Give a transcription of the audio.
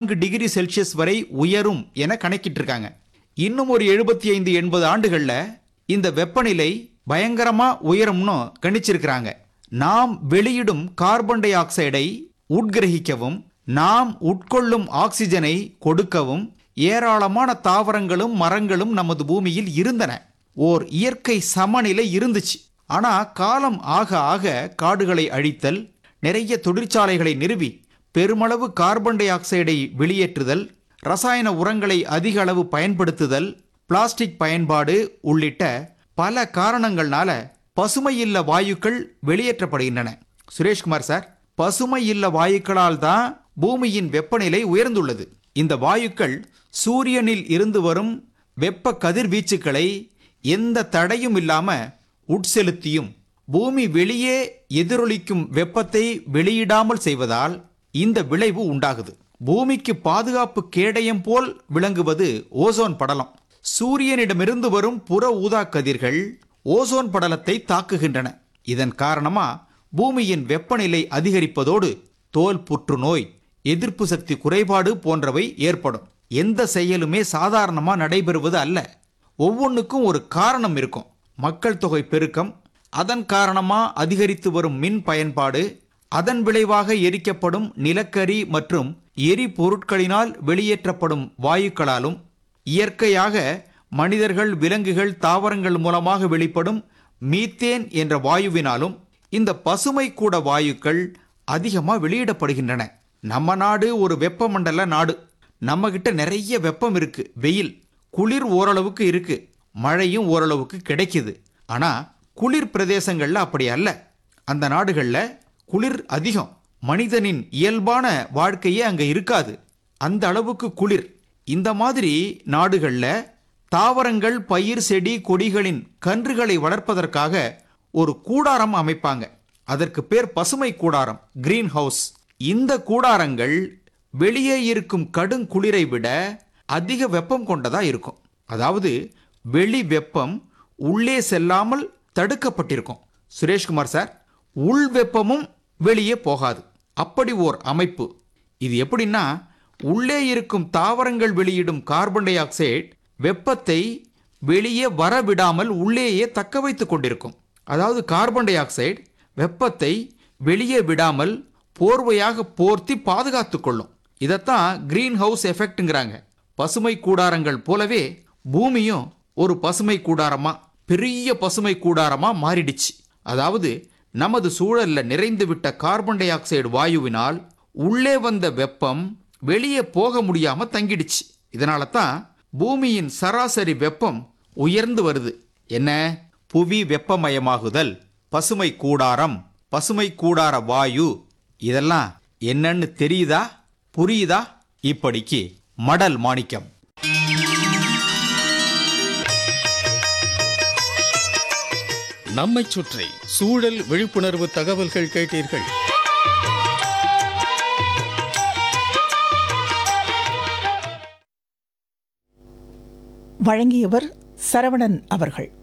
நான்கு degree Celsius வரை உயரும் என கணக்கிட்டிருக்காங்க இன்னும் ஒரு எழுபத்தி ஐந்து எண்பது ஆண்டுகள்ல இந்த வெப்பநிலை பயங்கரமா உயரும்னு கணிச்சிருக்கிறாங்க நாம் வெளியிடும் கார்பன் டை ஆக்சைடை உட்கிரகிக்கவும் நாம் உட்கொள்ளும் ஆக்சிஜனை கொடுக்கவும் ஏராளமான தாவரங்களும் மரங்களும் நமது பூமியில் இருந்தன ஓர் இயற்கை சமநிலை இருந்துச்சு ஆனா காலம் ஆக ஆக காடுகளை அழித்தல் நிறைய தொழிற்சாலைகளை நிறுவி பெருமளவு கார்பன் டை ஆக்சைடை வெளியேற்றுதல் ரசாயன உரங்களை அதிக அளவு பயன்படுத்துதல் பிளாஸ்டிக் பயன்பாடு உள்ளிட்ட பல காரணங்கள்னால பசுமை இல்ல வாயுக்கள் வெளியேற்றப்படுகின்றன சுரேஷ்குமார் சார் பசுமை இல்ல வாயுக்களால் தான் பூமியின் வெப்பநிலை உயர்ந்துள்ளது இந்த வாயுக்கள் சூரியனில் இருந்து வரும் வெப்ப கதிர்வீச்சுக்களை எந்த தடையும் இல்லாம உட்செலுத்தியும் பூமி வெளியே எதிரொலிக்கும் வெப்பத்தை வெளியிடாமல் செய்வதால் இந்த விளைவு உண்டாகுது பூமிக்கு பாதுகாப்பு கேடயம் போல் விளங்குவது ஓசோன் படலம் சூரியனிடமிருந்து வரும் புற ஊதா கதிர்கள் ஓசோன் படலத்தை தாக்குகின்றன இதன் காரணமா பூமியின் வெப்பநிலை அதிகரிப்பதோடு தோல் புற்றுநோய் எதிர்ப்பு சக்தி குறைபாடு போன்றவை ஏற்படும் எந்த செயலுமே சாதாரணமா நடைபெறுவது அல்ல ஒவ்வொன்றுக்கும் ஒரு காரணம் இருக்கும் மக்கள் தொகை பெருக்கம் அதன் காரணமா அதிகரித்து வரும் மின் பயன்பாடு அதன் விளைவாக எரிக்கப்படும் நிலக்கரி மற்றும் எரிபொருட்களினால் வெளியேற்றப்படும் வாயுக்களாலும் இயற்கையாக மனிதர்கள் விலங்குகள் தாவரங்கள் மூலமாக வெளிப்படும் மீத்தேன் என்ற வாயுவினாலும் இந்த பசுமை கூட வாயுக்கள் அதிகமா வெளியிடப்படுகின்றன நம்ம நாடு ஒரு வெப்பமண்டல நாடு நம்ம கிட்ட நிறைய வெப்பம் இருக்கு வெயில் குளிர் ஓரளவுக்கு இருக்கு மழையும் ஓரளவுக்கு கிடைக்குது ஆனா குளிர் பிரதேசங்கள்ல அப்படி அல்ல அந்த நாடுகள்ல குளிர் அதிகம் மனிதனின் இயல்பான வாழ்க்கையே அங்க இருக்காது அந்த அளவுக்கு குளிர் இந்த மாதிரி நாடுகள்ல தாவரங்கள் பயிர் செடி கொடிகளின் கன்றுகளை வளர்ப்பதற்காக ஒரு கூடாரம் அமைப்பாங்க அதற்கு பேர் பசுமை கூடாரம் கிரீன் ஹவுஸ் இந்த கூடாரங்கள் வெளியே இருக்கும் கடும் குளிரை விட அதிக வெப்பம் கொண்டதா இருக்கும் அதாவது வெளி வெப்பம் உள்ளே செல்லாமல் தடுக்கப்பட்டிருக்கும் சுரேஷ்குமார் சார் உள் வெப்பமும் வெளியே போகாது அப்படி ஓர் அமைப்பு இது எப்படின்னா உள்ளே இருக்கும் தாவரங்கள் வெளியிடும் கார்பன் டை ஆக்சைடு வெப்பத்தை வெளியே வர விடாமல் உள்ளேயே தக்க வைத்துக் கொண்டிருக்கும் அதாவது கார்பன் டை ஆக்சைடு வெப்பத்தை வெளியே விடாமல் போர்வையாக போர்த்தி பாதுகாத்துக் கொள்ளும் இதைத்தான் கிரீன் ஹவுஸ் எஃபெக்ட்ங்கிறாங்க பசுமை கூடாரங்கள் போலவே பூமியும் ஒரு பசுமை கூடாரமா பெரிய பசுமை கூடாரமா மாறிடுச்சு அதாவது நமது சூழல்ல நிறைந்துவிட்ட கார்பன் டை ஆக்சைடு வாயுவினால் உள்ளே வந்த வெப்பம் வெளியே போக முடியாம தங்கிடுச்சு இதனால தான் பூமியின் சராசரி வெப்பம் உயர்ந்து வருது என்ன புவி வெப்பமயமாகுதல் பசுமை கூடாரம் பசுமை கூடார வாயு இதெல்லாம் என்னன்னு தெரியுதா புரியுதா இப்படிக்கு மடல் மாணிக்கம் நம்மைச் சுற்றி சூழல் விழிப்புணர்வு தகவல்கள் கேட்டீர்கள் வழங்கியவர் சரவணன் அவர்கள்